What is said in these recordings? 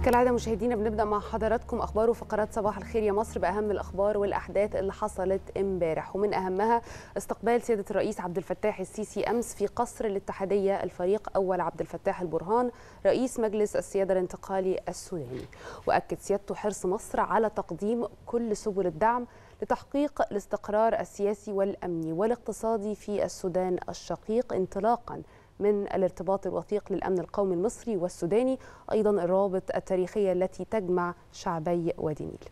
كالعادة مشاهدينا بنبدأ مع حضراتكم أخبار وفقرات صباح الخير يا مصر بأهم الأخبار والأحداث اللي حصلت امبارح ومن أهمها استقبال سيادة الرئيس عبد الفتاح السيسي أمس في قصر الاتحادية الفريق أول عبد الفتاح البرهان رئيس مجلس السيادة الانتقالي السوداني وأكد سيادته حرص مصر على تقديم كل سبل الدعم لتحقيق الاستقرار السياسي والأمني والاقتصادي في السودان الشقيق انطلاقاً من الارتباط الوثيق للأمن القومي المصري والسوداني أيضا الروابط التاريخية التي تجمع شعبي وادي النيل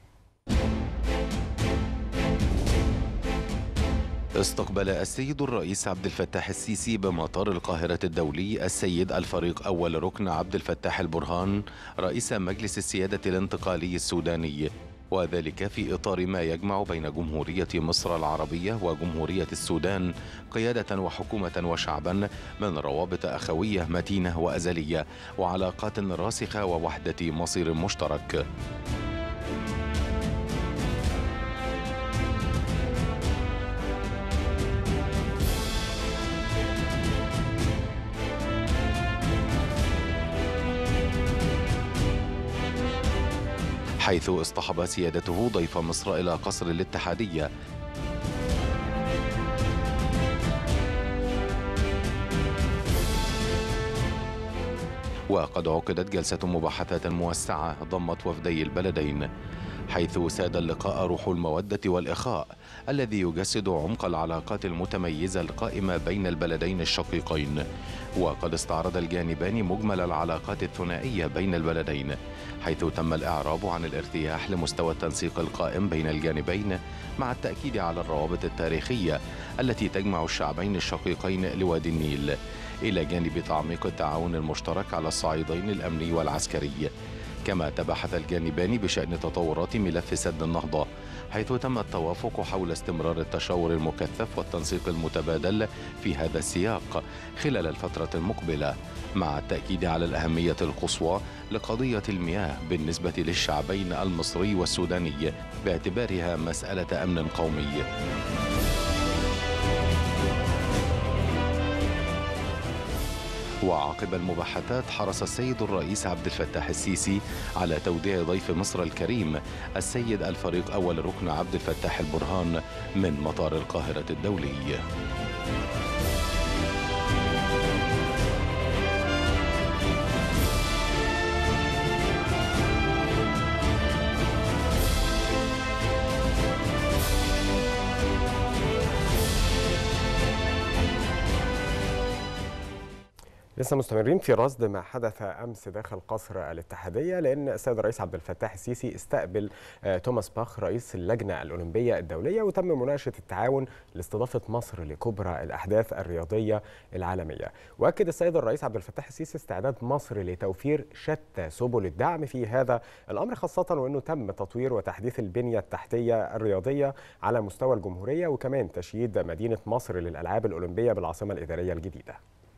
استقبل السيد الرئيس عبد الفتاح السيسي بمطار القاهرة الدولي السيد الفريق أول ركن عبد الفتاح البرهان رئيس مجلس السيادة الانتقالي السوداني وذلك في إطار ما يجمع بين جمهورية مصر العربية وجمهورية السودان قيادة وحكومة وشعبا من روابط أخوية متينة وأزلية وعلاقات راسخة ووحدة مصير مشترك حيث اصطحب سيادته ضيف مصر إلى قصر الاتحادية وقد عقدت جلسة مباحثات موسعة ضمت وفدي البلدين حيث ساد اللقاء روح المودة والإخاء الذي يجسد عمق العلاقات المتميزة القائمة بين البلدين الشقيقين وقد استعرض الجانبان مجمل العلاقات الثنائية بين البلدين حيث تم الإعراب عن الارتياح لمستوى التنسيق القائم بين الجانبين مع التأكيد على الروابط التاريخية التي تجمع الشعبين الشقيقين لوادي النيل إلى جانب تعميق التعاون المشترك على الصعيدين الأمني والعسكري كما تباحث الجانبان بشأن تطورات ملف سد النهضة حيث تم التوافق حول استمرار التشاور المكثف والتنسيق المتبادل في هذا السياق خلال الفترة المقبلة مع التأكيد على الأهمية القصوى لقضية المياه بالنسبة للشعبين المصري والسوداني باعتبارها مسألة أمن قومي وعقب المباحثات حرص السيد الرئيس عبد الفتاح السيسي على توديع ضيف مصر الكريم السيد الفريق أول ركن عبد الفتاح البرهان من مطار القاهرة الدولي لسه مستمرين في رصد ما حدث امس داخل قصر الاتحاديه لان السيد الرئيس عبد الفتاح السيسي استقبل توماس باخ رئيس اللجنه الاولمبيه الدوليه وتم مناقشه التعاون لاستضافه مصر لكبرى الاحداث الرياضيه العالميه واكد السيد الرئيس عبد الفتاح السيسي استعداد مصر لتوفير شتى سبل الدعم في هذا الامر خاصه وانه تم تطوير وتحديث البنيه التحتيه الرياضيه على مستوى الجمهوريه وكمان تشييد مدينه مصر للالعاب الاولمبيه بالعاصمه الاداريه الجديده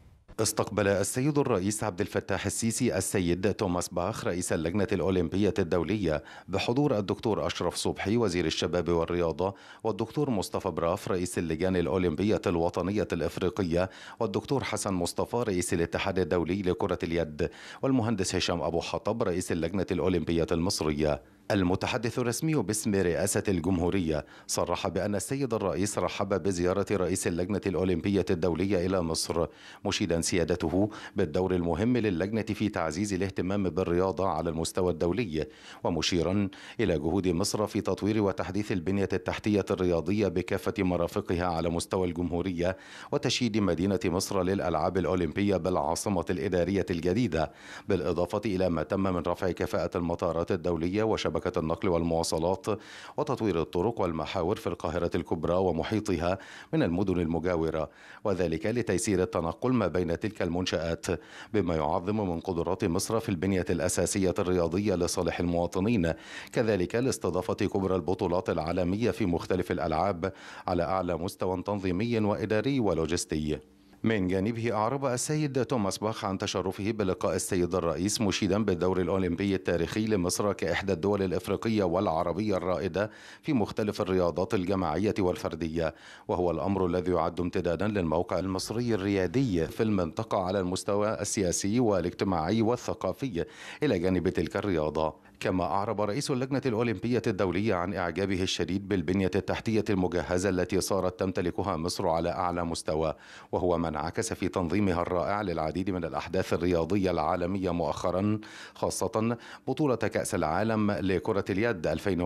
استقبل السيد الرئيس عبد الفتاح السيسي السيد توماس باخ رئيس اللجنة الأولمبية الدولية بحضور الدكتور أشرف صبحي وزير الشباب والرياضة والدكتور مصطفى براف رئيس اللجان الأولمبية الوطنية الإفريقية والدكتور حسن مصطفى رئيس الاتحاد الدولي لكرة اليد والمهندس هشام أبو حطب رئيس اللجنة الأولمبية المصرية المتحدث الرسمي باسم رئاسة الجمهورية صرح بأن السيد الرئيس رحب بزيارة رئيس اللجنة الأولمبية الدولية إلى مصر مشيدا سيادته بالدور المهم للجنة في تعزيز الاهتمام بالرياضة على المستوى الدولي ومشيرا إلى جهود مصر في تطوير وتحديث البنية التحتية الرياضية بكافة مرافقها على مستوى الجمهورية وتشييد مدينة مصر للألعاب الأولمبية بالعاصمة الإدارية الجديدة بالإضافة إلى ما تم من رفع كفاءة المطارات الدولية وشبكة شبكة النقل والمواصلات وتطوير الطرق والمحاور في القاهرة الكبرى ومحيطها من المدن المجاورة وذلك لتيسير التنقل ما بين تلك المنشآت بما يعظم من قدرات مصر في البنية الأساسية الرياضية لصالح المواطنين كذلك لاستضافة كبرى البطولات العالمية في مختلف الألعاب على أعلى مستوى تنظيمي وإداري ولوجستي من جانبه أعرب السيد توماس باخ عن تشرفه بلقاء السيد الرئيس مشيدا بالدور الأولمبي التاريخي لمصر كإحدى الدول الإفريقية والعربية الرائدة في مختلف الرياضات الجماعية والفردية وهو الأمر الذي يعد امتدادا للموقع المصري الريادي في المنطقة على المستوى السياسي والاجتماعي والثقافي إلى جانب تلك الرياضة كما أعرب رئيس اللجنة الأولمبية الدولية عن إعجابه الشديد بالبنية التحتية المجهزة التي صارت تمتلكها مصر على أعلى مستوى وهو ما انعكس في تنظيمها الرائع للعديد من الأحداث الرياضية العالمية مؤخرا خاصة بطولة كأس العالم لكرة اليد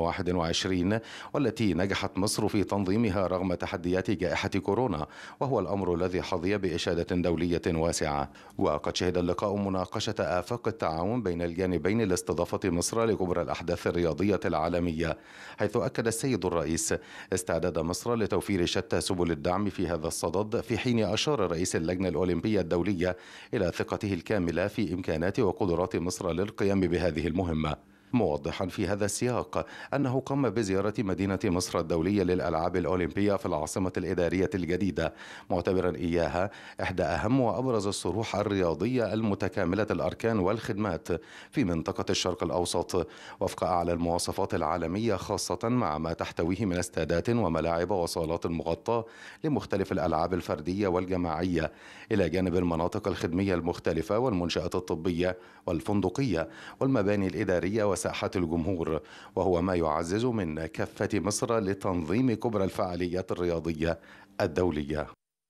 2021 والتي نجحت مصر في تنظيمها رغم تحديات جائحة كورونا وهو الأمر الذي حظي بإشادة دولية واسعة وقد شهد اللقاء مناقشة آفاق التعاون بين الجانبين لاستضافة مصر لكبرى الأحداث الرياضية العالمية حيث أكد السيد الرئيس استعداد مصر لتوفير شتى سبل الدعم في هذا الصدد في حين أشار رئيس اللجنة الأولمبية الدولية إلى ثقته الكاملة في إمكانات وقدرات مصر للقيام بهذه المهمة موضحا في هذا السياق أنه قام بزيارة مدينة مصر الدولية للألعاب الأولمبية في العاصمة الإدارية الجديدة معتبرا إياها إحدى أهم وأبرز الصروح الرياضية المتكاملة الأركان والخدمات في منطقة الشرق الأوسط وفق أعلى المواصفات العالمية خاصة مع ما تحتويه من استادات وملاعب وصالات مغطاة لمختلف الألعاب الفردية والجماعية إلى جانب المناطق الخدمية المختلفة والمنشآت الطبية والفندقية والمباني الإدارية وساحات الجمهور وهو ما يعزز من كفة مصر لتنظيم كبرى الفعاليات الرياضية الدولية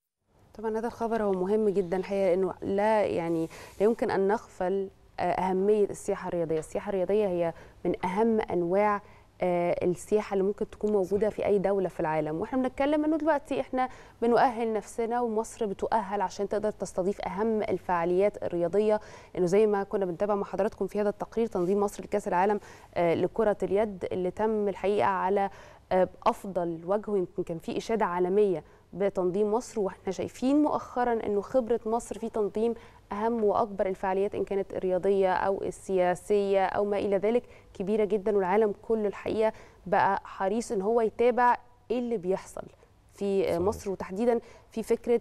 طبعا هذا الخبر هو مهم جدا الحقيقه لانه لا يعني لا يمكن ان نغفل اهميه السياحه الرياضيه، السياحه الرياضيه هي من اهم انواع السياحه اللي ممكن تكون موجوده في اي دوله في العالم واحنا بنتكلم انه دلوقتي احنا بنؤهل نفسنا ومصر بتؤهل عشان تقدر تستضيف اهم الفعاليات الرياضيه انه زي ما كنا بنتابع مع حضراتكم في هذا التقرير تنظيم مصر لكاس العالم لكره اليد اللي تم الحقيقه على افضل وجه ويمكن كان في اشاده عالميه بتنظيم مصر واحنا شايفين مؤخرا انه خبره مصر في تنظيم اهم واكبر الفعاليات ان كانت الرياضيه او السياسيه او ما الى ذلك كبيره جدا والعالم كله الحقيقه بقى حريص ان هو يتابع ايه اللي بيحصل في صحيح. مصر وتحديدا في فكره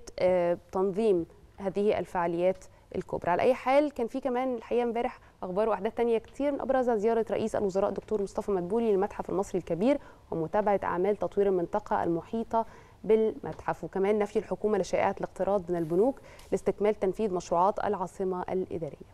تنظيم هذه الفعاليات الكبرى على اي حال كان في كمان الحقيقه امبارح اخبار واحداث تانية كتير من ابرزها زياره رئيس الوزراء دكتور مصطفى مدبولي للمتحف المصري الكبير ومتابعه اعمال تطوير المنطقه المحيطه بالمتحف وكمان نفي الحكومه لشائعه الاقتراض من البنوك لاستكمال تنفيذ مشروعات العاصمه الاداريه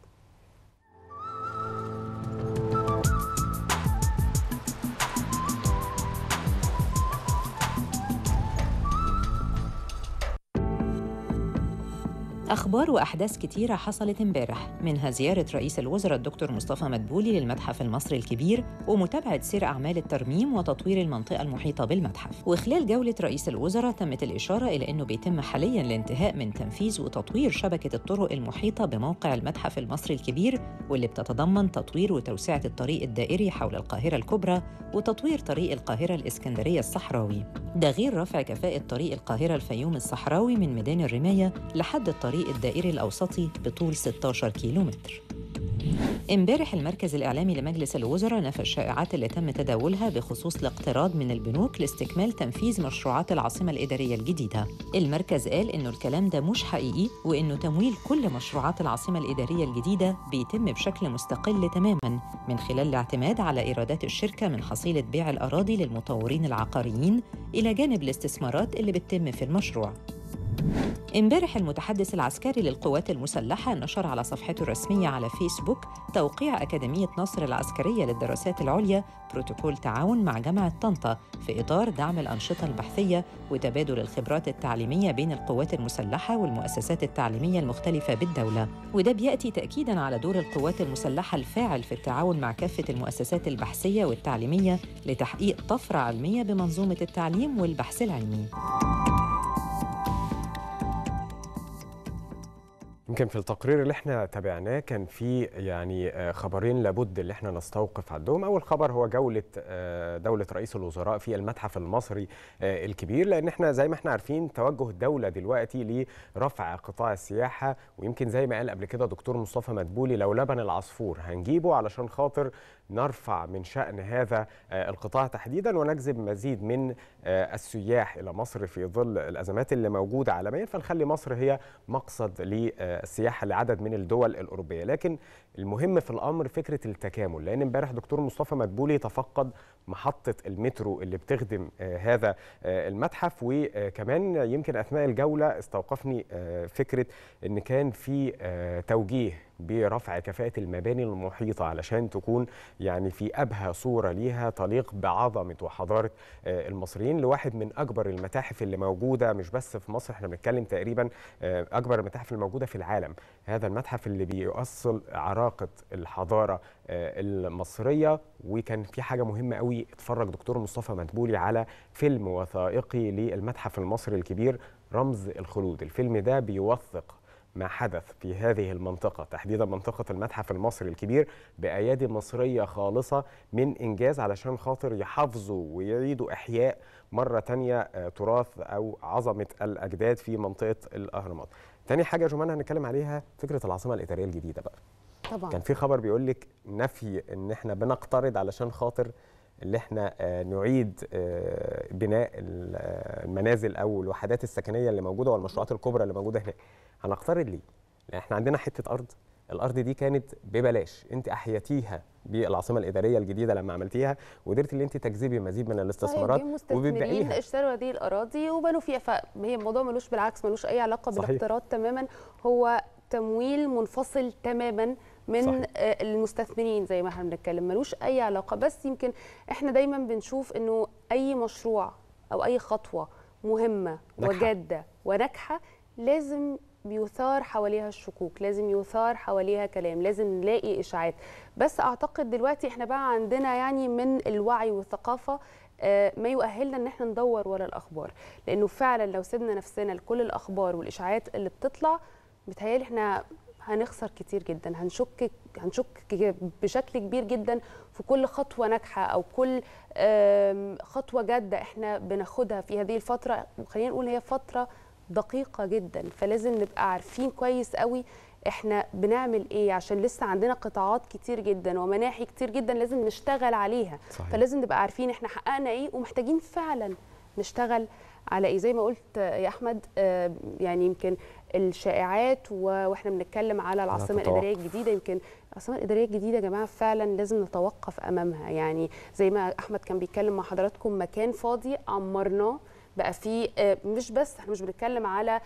أخبار وأحداث كتيرة حصلت امبارح منها زيارة رئيس الوزراء الدكتور مصطفى مدبولي للمتحف المصري الكبير ومتابعة سير أعمال الترميم وتطوير المنطقة المحيطة بالمتحف وخلال جولة رئيس الوزراء تمت الإشارة إلى أنه بيتم حالياً الانتهاء من تنفيذ وتطوير شبكة الطرق المحيطة بموقع المتحف المصري الكبير واللي بتتضمن تطوير وتوسعة الطريق الدائري حول القاهرة الكبرى وتطوير طريق القاهرة الإسكندرية الصحراوي ده غير رفع كفاءة طريق القاهرة الفيوم الصحراوي من ميدان الرماية لحد الطريق الطريق الدائري الأوسطي بطول 16 كيلومتر امبارح المركز الإعلامي لمجلس الوزراء نفى الشائعات اللي تم تداولها بخصوص الاقتراض من البنوك لاستكمال تنفيذ مشروعات العاصمة الإدارية الجديدة المركز قال إنه الكلام ده مش حقيقي وإنه تمويل كل مشروعات العاصمة الإدارية الجديدة بيتم بشكل مستقل تماماً من خلال الاعتماد على إيرادات الشركة من حصيلة بيع الأراضي للمطورين العقاريين إلى جانب الاستثمارات اللي بتتم في المشروع امبارح المتحدث العسكري للقوات المسلحة نشر على صفحته الرسمية على فيسبوك توقيع أكاديمية نصر العسكرية للدراسات العليا بروتوكول تعاون مع جامعة طنطا في إطار دعم الأنشطة البحثية وتبادل الخبرات التعليمية بين القوات المسلحة والمؤسسات التعليمية المختلفة بالدولة وده بيأتي تأكيداً على دور القوات المسلحة الفاعل في التعاون مع كافة المؤسسات البحثية والتعليمية لتحقيق طفرة علمية بمنظومة التعليم والبحث العلمي يمكن في التقرير اللي احنا تابعناه كان في يعني خبرين لابد اللي احنا نستوقف عندهم اول خبر هو جوله دوله رئيس الوزراء في المتحف المصري الكبير لان احنا زي ما احنا عارفين توجه الدوله دلوقتي لرفع قطاع السياحه ويمكن زي ما قال قبل كده دكتور مصطفى مدبولي لو لبن العصفور هنجيبه علشان خاطر نرفع من شأن هذا القطاع تحديدا ونجذب مزيد من السياح إلى مصر في ظل الأزمات اللي موجودة عالميا فنخلي مصر هي مقصد للسياحة لعدد من الدول الأوروبية لكن المهم في الأمر فكرة التكامل لأن امبارح دكتور مصطفى مدبولي تفقد محطة المترو اللي بتخدم هذا المتحف وكمان يمكن أثناء الجولة استوقفني فكرة أن كان في توجيه برفع كفاءة المباني المحيطة علشان تكون يعني في أبهى صورة ليها تليق بعظمة وحضارة المصريين لواحد من أكبر المتاحف اللي موجودة مش بس في مصر احنا بنتكلم تقريبا أكبر المتاحف الموجودة في العالم هذا المتحف اللي بيؤصل عراقة الحضارة المصرية وكان في حاجة مهمة قوي اتفرج دكتور مصطفى مدبولي على فيلم وثائقي للمتحف المصري الكبير رمز الخلود الفيلم ده بيوثق ما حدث في هذه المنطقة تحديدا منطقة المتحف المصري الكبير بأيادي مصرية خالصة من إنجاز علشان خاطر يحافظوا ويعيدوا إحياء مرة تانية تراث أو عظمة الأجداد في منطقة الأهرامات تاني حاجة يا جمانة هنتكلم عليها فكرة العاصمة الإدارية الجديدة بقى طبعا كان في خبر بيقول لك نفي ان احنا بنقترض علشان خاطر اللي احنا نعيد بناء المنازل او الوحدات السكنيه اللي موجوده والمشروعات الكبرى اللي موجوده هناك هنقترض ليه لان احنا عندنا حته ارض الارض دي كانت ببلاش انت احيتيها بالعاصمه الاداريه الجديده لما عملتيها وقدرتي ان انت تجذبي مزيد من الاستثمارات وبتبيعيها اشتروا هذه الاراضي وبنوا فيها فهي الموضوع ملوش بالعكس ملوش اي علاقه بالاقتراض تماما هو تمويل منفصل تماما من صحيح. المستثمرين زي ما احنا بنتكلم ملوش اي علاقه بس يمكن احنا دايما بنشوف انه اي مشروع او اي خطوه مهمه نكحة. وجاده وناجحه لازم بيثار حواليها الشكوك لازم يثار حواليها كلام لازم نلاقي اشاعات بس اعتقد دلوقتي احنا بقى عندنا يعني من الوعي والثقافه ما يؤهلنا ان احنا ندور ورا الاخبار لانه فعلا لو سيبنا نفسنا لكل الاخبار والاشاعات اللي بتطلع بتهيالي احنا هنخسر كتير جدا هنشك هنشك بشكل كبير جدا في كل خطوه ناجحه او كل خطوه جاده احنا بناخدها في هذه الفتره وخلينا نقول هي فتره دقيقه جدا فلازم نبقى عارفين كويس قوي احنا بنعمل ايه عشان لسه عندنا قطاعات كتير جدا ومناحي كتير جدا لازم نشتغل عليها صحيح. فلازم نبقى عارفين احنا حققنا ايه ومحتاجين فعلا نشتغل على ايه زي ما قلت يا احمد يعني يمكن الشائعات واحنا بنتكلم على العاصمه الاداريه الجديده يمكن العاصمه الاداريه الجديده يا جماعه فعلا لازم نتوقف امامها يعني زي ما احمد كان بيتكلم مع حضراتكم مكان فاضي عمرناه بقى فيه مش بس احنا مش بنتكلم على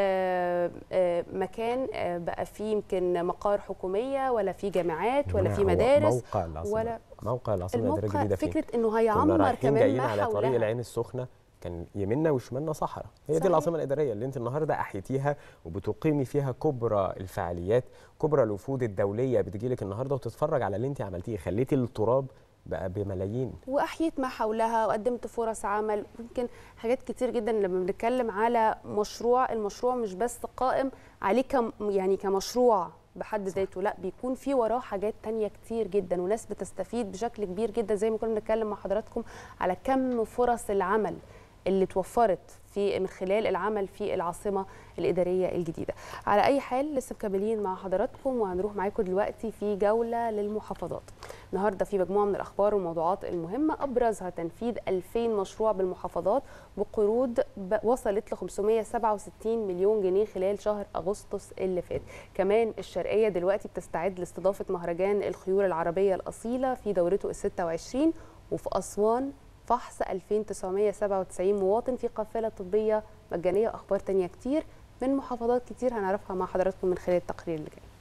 مكان بقى فيه يمكن مقار حكوميه ولا في جامعات ولا في مدارس موقع العاصمه ولا موقع العاصمه الاداريه الجديده فين فكره انه هيعمر كمان جايين ما على طريق حولها. العين السخنه كان يمنا وشمالنا صحراء هي دي صحيح. العاصمه الاداريه اللي انت النهارده احيتيها وبتقيمي فيها كبرى الفعاليات كبرى الوفود الدوليه بتجيلك النهارده وتتفرج على اللي انت عملتيه خليتي التراب بقى بملايين واحيت ما حولها وقدمت فرص عمل يمكن حاجات كتير جدا لما بنتكلم على مشروع المشروع مش بس قائم عليه كم يعني كمشروع بحد ذاته لا بيكون في وراه حاجات تانية كتير جدا وناس بتستفيد بشكل كبير جدا زي ما كنا بنتكلم مع حضراتكم على كم فرص العمل اللي توفرت في من خلال العمل في العاصمه الاداريه الجديده. على اي حال لسه مكملين مع حضراتكم وهنروح معاكم دلوقتي في جوله للمحافظات. النهارده في مجموعه من الاخبار والموضوعات المهمه ابرزها تنفيذ 2000 مشروع بالمحافظات بقروض وصلت ل 567 مليون جنيه خلال شهر اغسطس اللي فات. كمان الشرقيه دلوقتي بتستعد لاستضافه مهرجان الخيول العربيه الاصيله في دورته ال 26 وفي اسوان فحص 2997 مواطن في قافله طبيه مجانيه واخبار تانية كتير من محافظات كتير هنعرفها مع حضراتكم من خلال التقرير اللي جاي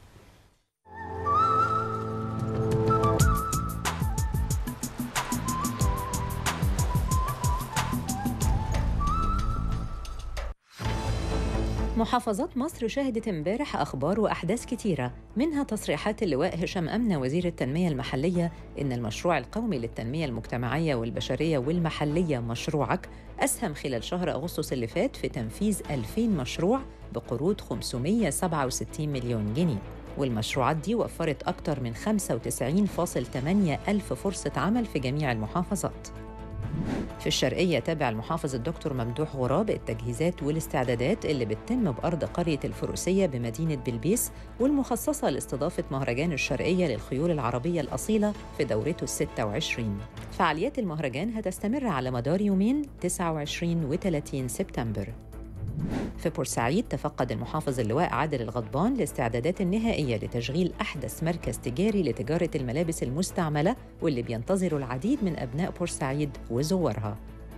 محافظات مصر شهدت امبارح أخبار وأحداث كتيرة منها تصريحات اللواء هشام أمنة وزير التنمية المحلية إن المشروع القومي للتنمية المجتمعية والبشرية والمحلية مشروعك أسهم خلال شهر أغسطس اللي فات في تنفيذ 2000 مشروع بقروض 567 مليون جنيه والمشروعات دي وفرت أكتر من 95.8 ألف فرصة عمل في جميع المحافظات في الشرقية تابع المحافظ الدكتور ممدوح غراب التجهيزات والاستعدادات اللي بتتم بأرض قرية الفروسية بمدينة بلبيس والمخصصة لاستضافة مهرجان الشرقية للخيول العربية الأصيلة في دورته الستة وعشرين فعاليات المهرجان هتستمر على مدار يومين 29 و 30 سبتمبر في بورسعيد تفقد المحافظ اللواء عادل الغضبان الاستعدادات النهائية لتشغيل أحدث مركز تجاري لتجارة الملابس المستعملة واللي بينتظر العديد من أبناء بورسعيد وزوارها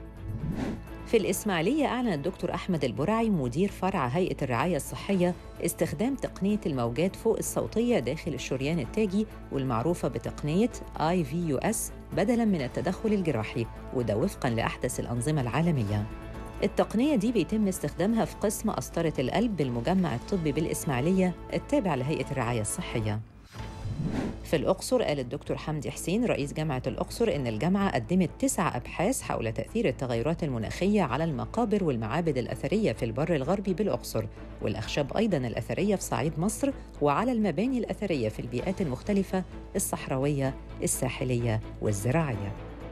في الإسماعيلية أعلن الدكتور أحمد البرعي مدير فرع هيئة الرعاية الصحية استخدام تقنية الموجات فوق الصوتية داخل الشريان التاجي والمعروفة بتقنية IVUS بدلاً من التدخل الجراحي وده وفقاً لأحدث الأنظمة العالمية التقنية دي بيتم استخدامها في قسم قسطرة القلب بالمجمع الطبي بالإسماعيلية التابع لهيئة الرعاية الصحية في الأقصر قال الدكتور حمدي حسين رئيس جامعة الأقصر إن الجامعة قدمت تسع أبحاث حول تأثير التغيرات المناخية على المقابر والمعابد الأثرية في البر الغربي بالأقصر والأخشاب أيضاً الأثرية في صعيد مصر وعلى المباني الأثرية في البيئات المختلفة الصحراوية الساحلية والزراعية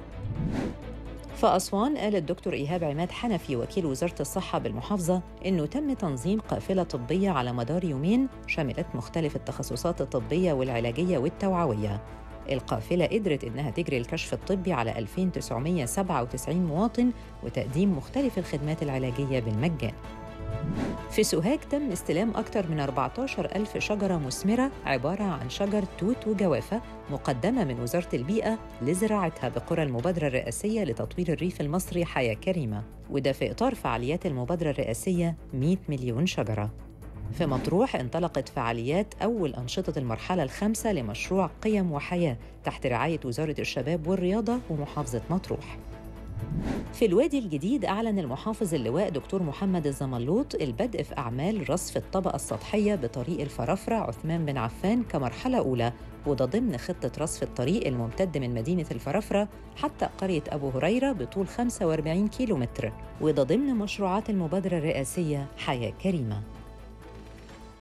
في أسوان قال الدكتور إيهاب عماد حنفي وكيل وزارة الصحة بالمحافظة إنه تم تنظيم قافلة طبية على مدار يومين شملت مختلف التخصصات الطبية والعلاجية والتوعوية القافلة قدرت إنها تجري الكشف الطبي على 2997 مواطن وتقديم مختلف الخدمات العلاجية بالمجان في سوهاج تم استلام أكثر من 14 ألف شجرة مثمرة عبارة عن شجر توت وجوافة مقدمة من وزارة البيئة لزراعتها بقرى المبادرة الرئاسية لتطوير الريف المصري حياة كريمة وده في إطار فعاليات المبادرة الرئاسية 100 مليون شجرة في مطروح انطلقت فعاليات أول أنشطة المرحلة الخامسة لمشروع قيم وحياة تحت رعاية وزارة الشباب والرياضة ومحافظة مطروح في الوادي الجديد أعلن المحافظ اللواء دكتور محمد الزملوط البدء في أعمال رصف الطبقة السطحية بطريق الفرافرة عثمان بن عفان كمرحلة أولى وده ضمن خطة رصف الطريق الممتد من مدينة الفرافرة حتى قرية أبو هريرة بطول 45 كيلومتر وده ضمن مشروعات المبادرة الرئاسية حياة كريمة